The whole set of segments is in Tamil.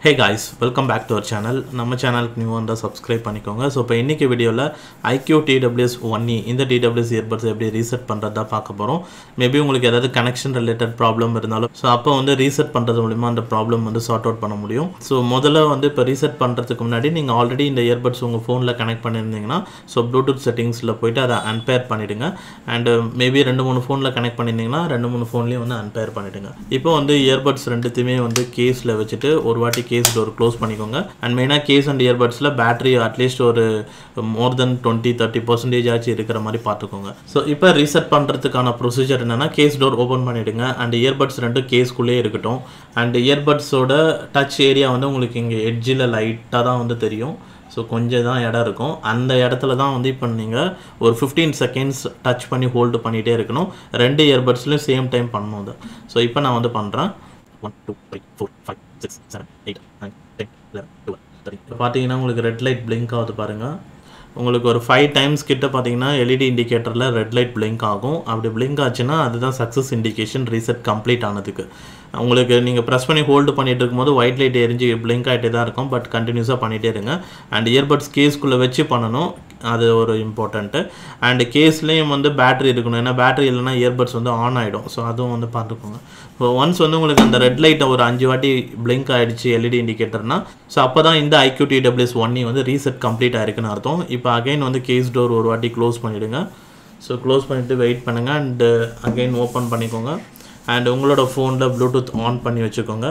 hey guys welcome back to our channel நம்ம சேனலுக்கு நியூ வந்தால் சப்ஸ்கிரைப் பண்ணிக்கோங்க ஸோ இப்போ இன்றைக்கி வீடியோவில் ஐக்யூ டிடபிள்யூஎஸ் ஒன் இ இந்த டிடபிள்யூஎஸ் இயர்பட்ஸ் எப்படி ரீசெட் பண்ணுறதா பார்க்க போகிறோம் மேபி உங்களுக்கு ஏதாவது கனெக்ஷன் ரிலேட்டட் ப்ராப்ளம் இருந்தாலும் ஸோ அப்போ வந்து ரீசெட் பண்ணுறது மூலிமா அந்த ப்ராப்ளம் வந்து சார்ட் அவுட் பண்ண முடியும் ஸோ முதல்ல வந்து இப்போ ரீசெட் பண்ணுறதுக்கு முன்னாடி நீங்கள் ஆல்ரெடி இந்த இயர்பட்ஸ் உங்கள் ஃபோனில் கனெக்ட் பண்ணியிருந்தீங்கன்னா ஸோ ப்ளூடூத் செட்டிங்ஸில் போயிட்டு அதை அன்பேர் பண்ணிவிடுங்க அண்டு மேபி ரெண்டு மூணு ஃபோனில் கனெக்ட் பண்ணியிருந்தீங்கன்னா ரெண்டு மூணு ஃபோன்லேயும் வந்து அன்பேர் பண்ணிவிடுங்க இப்போ வந்து இயர்பட்ஸ் ரெண்டுத்தையுமே வந்து கேஸில் வச்சுட்டு ஒரு வாட்டி கேஸ் டோர் க்ளோஸ் பண்ணிக்கோங்க அண்ட் மெயினாக கேஸ் அண்ட் இயர்பட்ஸில் பேட்டரி அட்லீஸ்ட் ஒரு more than twenty thirty percentage ஆச்சு இருக்கிற மாதிரி பார்த்துக்கோங்க ஸோ இப்போ ரீசெட் பண்ணுறதுக்கான ப்ரொசீஜர் என்னென்னா கேஸ் டோர் ஓப்பன் பண்ணிவிடுங்க அண்ட் இயர்பட்ஸ் ரெண்டும் கேஸ்க்குள்ளேயே இருக்கட்டும் அண்ட் இயர்பட்ஸோட டச் ஏரியா வந்து உங்களுக்கு இங்கே எட்ஜில் லைட்டாக தான் வந்து தெரியும் ஸோ கொஞ்சம் தான் இடம் இருக்கும் அந்த இடத்துல தான் வந்து இப்போ நீங்கள் ஒரு ஃபிஃப்டீன் செகண்ட்ஸ் டச் பண்ணி ஹோல்டு பண்ணிகிட்டே இருக்கணும் ரெண்டு இயர்பட்ஸ்லையும் சேம் டைம் பண்ணணும் அதை ஸோ இப்போ நான் வந்து பண்ணுறேன் one two three four five six seven eight nine ten eleven twelve thirty இப்போ பார்த்தீங்கன்னா உங்களுக்கு ரெட் லைட் பிளிங்க் ஆகுது பாருங்கள் உங்களுக்கு ஒரு ஃபைவ் டைம்ஸ் கிட்ட பார்த்தீங்கன்னா எல்இடி இண்டிகேட்டரில் ரெட் லைட் பிளிங்க் ஆகும் அப்படி பிளிங்க் ஆச்சுன்னா அதுதான் சக்ஸஸ் இண்டிகேஷன் ரீசெட் கம்ப்ளீட் ஆனதுக்கு உங்களுக்கு நீங்கள் ப்ரெஸ் பண்ணி ஹோல்டு பண்ணிட்டு இருக்கும்போது ஒயிட் லைட் எரிஞ்சு பிளிங்க் ஆகிட்டே தான் இருக்கும் பட் கண்டினியூஸாக பண்ணிகிட்டே இருங்க அண்ட் இயர்பட்ஸ் கேஸ்க்குள்ளே வச்சு பண்ணணும் அது ஒரு இம்பார்ட்டண்ட்டு அண்டு கேஸ்லேயும் வந்து பேட்டரி இருக்கணும் ஏன்னா பேட்டரி இல்லைனா இயர்பட்ஸ் வந்து ஆன் ஆகிடும் ஸோ அதுவும் வந்து பார்த்துக்கோங்க இப்போ ஒன்ஸ் வந்து உங்களுக்கு அந்த ரெட் லைட்டை ஒரு அஞ்சு வாட்டி பிளிங்க் ஆகிடுச்சு எல்இடி இண்டிகேட்டர்னா ஸோ அப்போ தான் இந்த ஐக்யூ டிடபிள்யூஎஸ் ஒன்னி வந்து ரீசெட் கம்ப்ளீட் ஆயிருக்குன்னு அர்த்தம் இப்போ அகைன் வந்து கேஸ் டோர் ஒரு வாட்டி க்ளோஸ் பண்ணிவிடுங்க ஸோ க்ளோஸ் பண்ணிவிட்டு வெயிட் பண்ணுங்கள் அண்டு அகைன் ஓப்பன் பண்ணிக்கோங்க அண்ட் உங்களோட ஃபோனில் ப்ளூடூத் ஆன் பண்ணி வச்சுக்கோங்க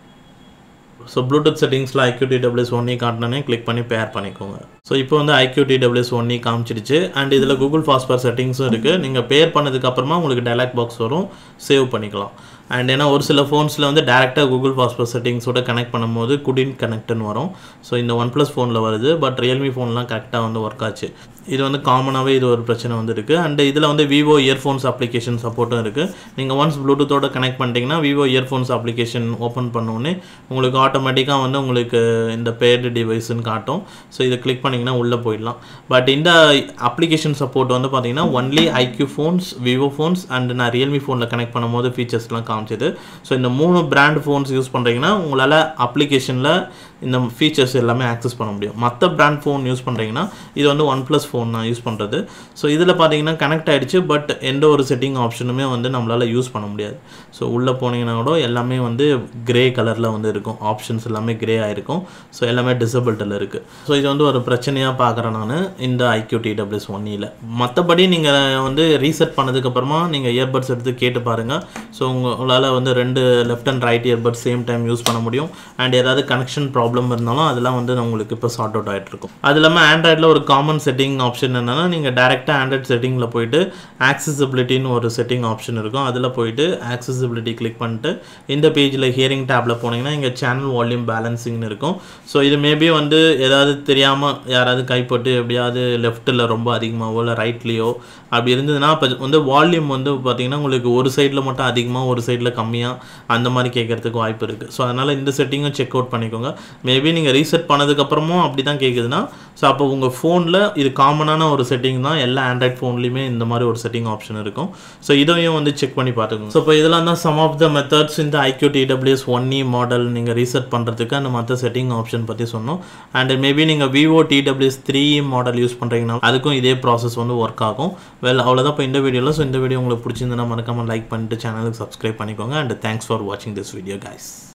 ஸோ ப்ளூடூத் செட்டிங்ஸில் ஐக்யூ டிடபிள்யூஎஸ் ஒன்னி காட்டினே கிளிக் பண்ணி பேர் பண்ணிக்கோங்க ஸோ இப்போ வந்து ஐக்யூ டிடபிள்யூஎஸ் ஒன்னி காமிச்சிடுச்சு அண்ட் இதில் கூகுள் ஃபாஸ்பர் செட்டிங்ஸும் இருக்குது நீங்கள் பேர் பண்ணதுக்கப்புறமா உங்களுக்கு டைலாக் பாக்ஸ் வரும் சேவ் பண்ணிக்கலாம் அண்ட் ஏன்னா ஒரு சில ஃபோன்ஸில் வந்து டேரெக்டாக கூகுள் பாஸ்பர் செட்டிங்ஸோட கனெக்ட் பண்ணும்போது குடின் கனெக்ட்னு வரும் ஸோ இந்த ஒன் ப்ளஸ் ஃபோனில் வருது பட் ரியல்மி ஃபோன்லாம் கரெக்டாக வந்து ஒர்க் ஆச்சு இது வந்து காமனாகவே இது ஒரு பிரச்சனை வந்து இருக்குது அண்ட் இதில் வந்து விவோ இயர்ஃபோன்ஸ் அப்ளிகேஷன் சப்போர்ட்டும் இருக்குது நீங்கள் ஒன்ஸ் ப்ளூடூத்தோட கனெக்ட் பண்ணிட்டீங்கன்னா விவோ இயர்ஃபோன்ஸ் அப்ளிகேஷன் ஓப்பன் பண்ணோடனே உங்களுக்கு ஆட்டோமேட்டிக்காக வந்து உங்களுக்கு இந்த பேர்டு டிவைஸ்ன்னு காட்டும் ஸோ இதை கிளிக் பண்ணிங்கன்னா உள்ளே போயிடலாம் பட் இந்த அப்ளிகேஷன் சப்போர்ட் வந்து பார்த்தீங்கன்னா only iQOO phones Vivo phones and நான் ரியல்மி ஃபோனில் கனெக்ட் பண்ணும்போது ஃபீச்சர்ஸ்லாம் காமிச்சது ஸோ இந்த மூணு பிராண்ட் ஃபோன்ஸ் யூஸ் பண்ணுறீங்கன்னா உங்களால் அப்ளிகேஷனில் இந்த ஃபீச்சர்ஸ் எல்லாமே ஆக்சஸ் பண்ண முடியும் மற்ற பிராண்ட் ஃபோன் யூஸ் பண்ணுறீங்கன்னா இது வந்து ஒன் ப்ளஸ் ஃபோன் நான் யூஸ் பண்ணுறது ஸோ இதில் பார்த்தீங்கன்னா கனெக்ட் ஆகிடுச்சு பட் எந்த ஒரு செட்டிங் ஆப்ஷனுமே வந்து நம்மளால் யூஸ் பண்ண முடியாது ஸோ உள்ளே போனீங்கன்னா கூட எல்லாமே வந்து கிரே கலரில் வந்து இருக்கும் ஆப்ஷன்ஸ் எல்லாமே கிரே ஆகிருக்கும் ஸோ எல்லாமே டிசபிள்டில் இருக்குது ஸோ இது வந்து ஒரு பிரச்சனையாக பார்க்குறேன் நான் இந்த ஐக்யூ டிடபிள்யூஎஸ் ஒன்னியில் மற்றபடி நீங்கள் வந்து ரீசெட் பண்ணதுக்கப்புறமா நீங்கள் இயர்பட்ஸ் எடுத்து கேட்டு பாருங்கள் ஸோ உங்களால் வந்து ரெண்டு left and right earbuds same time use பண்ண முடியும் அண்ட் ஏதாவது கனெக்ஷன் ப்ராப்ளம் இருந்தாலும் அதெல்லாம் வந்து உங்களுக்கு இப்போ சார்ட் அவுட் ஆகிட்டு இருக்கும் அது இல்லாமல் ஆண்ட்ராய்டில் ஒரு காமன் செட்டிங் ஆப்ஷன் என்னென்னா நீங்கள் டேரெக்டாக ஆண்ட்ராய்ட் செட்டிங்கில் போயிட்டு ஆக்சசிபிலிட்டின்னு ஒரு செட்டிங் ஆப்ஷன் இருக்கும் அதில் போயிட்டு ஆக்சசிபிலிட்டி கிளிக் பண்ணிட்டு இந்த பேஜில் ஹியரிங் டேப்பில் போனீங்கன்னா இங்கே சேனல் வால்யூம் பேலன்சிங்னு இருக்கும் ஸோ இது மேபி வந்து ஏதாவது தெரியாமல் யாராவது கைப்பட்டு எப்படியாவது லெஃப்ட்டில் ரொம்ப அதிகமாகவோ இல்லை ரைட்லேயோ அப்படி இருந்ததுன்னா இப்போ வந்து வால்யூம் வந்து பார்த்திங்கன்னா உங்களுக்கு ஒரு சைடில் மட்டும் அதிகமாக ஒரு சைடில் கம்மியாக அந்த மாதிரி கேட்குறதுக்கு வாய்ப்பு இருக்குது ஸோ அதனால் இந்த செட்டிங்கும் செக் அவுட் பண்ணிக்கோங்க மேபி நீங்கள் ரீசெட் பண்ணதுக்கப்புறமும் அப்படி தான் கேட்குதுன்னா ஸோ அப்போ உங்கள் ஃபோனில் இது காமனான ஒரு செட்டிங் தான் எல்லா ஆண்ட்ராய்ட் ஃபோன்லேயுமே இந்த மாதிரி ஒரு செட்டிங் ஆப்ஷன் இருக்கும் ஸோ இதையும் வந்து செக் பண்ணி பார்த்துக்கோங்க ஸோ இப்போ இதெல்லாம் தான் சம் ஆஃப் த மெத்தட்ஸ் இந்த iQOO TWS one e model நீங்கள் ரீசெட் பண்ணுறதுக்கு அந்த மற்ற செட்டிங் ஆப்ஷன் பற்றி சொன்னோம் அண்ட் மேபி நீங்கள் Vivo TWS three model use பண்ணுறீங்கன்னா அதுக்கும் இதே ப்ராசஸ் வந்து ஒர்க் ஆகும் வெல் அவ்வளோதான் இப்போ இந்த வீடியோவில் ஸோ இந்த வீடியோ உங்களுக்கு பிடிச்சிருந்தா மறக்காமல் லைக் பண்ணிட்டு சேனலுக்கு சப்ஸ்கிரைப் பண்ணிக்கோங்க அண்ட் தேங்க்ஸ் ஃபார் வாட்சிங் திஸ் வீடியோ கைஸ்